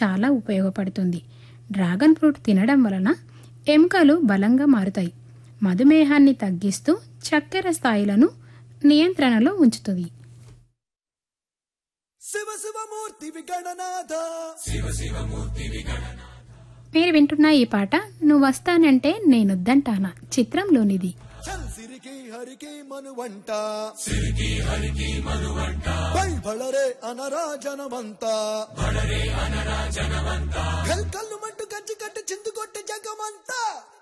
చాలా ఉపయోగపడుతుంది dragon fruit తినడం వలన ఎముకలు బలంగా మారుతాయి మధుమేహాన్ని తగ్గిస్తూ చక్కెర స్థాయిలను నియంత్రణలో ఉంచుతుంది శివ శివమూర్తి విగణనాథ మీరు వింటున్న ఈ పాట నువ్వు వస్తానంటే నేనొద్దంటానా చిత్రంలోనిది చల్ సిరికి హరికి మనువంట సిరికి హరికి మనువంట బళ్ బళరే అనరా జనమంత బళరే అనరా జనమంత కల్ కల్లు మంటు గజ్జి కట్టి చిందు కొట్టి జగమంతా